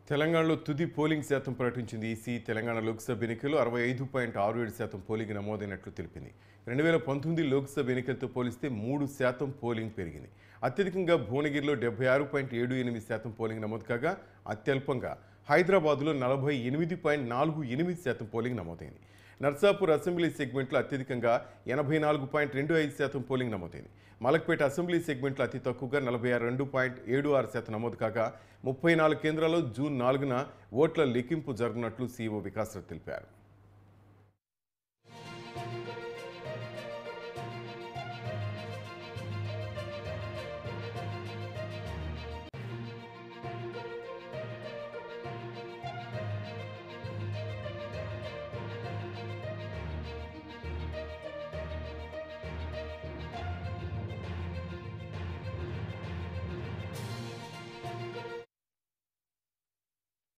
తెలంగాణలో తుది పోలింగ్ శాతం ప్రకటించింది ఈసీ తెలంగాణ లోక్సభ ఎన్నికల్లో అరవై ఐదు పాయింట్ ఆరు ఏడు శాతం పోలింగ్ నమోదైనట్లు తెలిపింది రెండు వేల పంతొమ్మిది లోక్సభ ఎన్నికలతో పోలిస్తే మూడు శాతం పోలింగ్ పెరిగింది అత్యధికంగా భువనగిరిలో డెబ్బై ఆరు పాయింట్ ఏడు ఎనిమిది శాతం పోలింగ్ నమోదు కాగా అత్యల్పంగా హైదరాబాద్లో నలభై ఎనిమిది పాయింట్ నాలుగు ఎనిమిది శాతం పోలింగ్ నమోదైంది నర్సాపూర్ అసెంబ్లీ సెగ్మెంట్లో అత్యధికంగా ఎనభై నాలుగు పాయింట్ రెండు ఐదు శాతం పోలింగ్ నమోదైంది మలక్పేట అసెంబ్లీ సెగ్మెంట్లో అతి తక్కువగా నలభై ఆరు రెండు పాయింట్ ఏడు ఆరు శాతం నమోదు కాగా ముప్పై నాలుగు కేంద్రాల్లో జూన్ నాలుగున ఓట్ల లెక్కింపు జరగనున్నట్లు సీఈఓ వికాసరావు తెలిపారు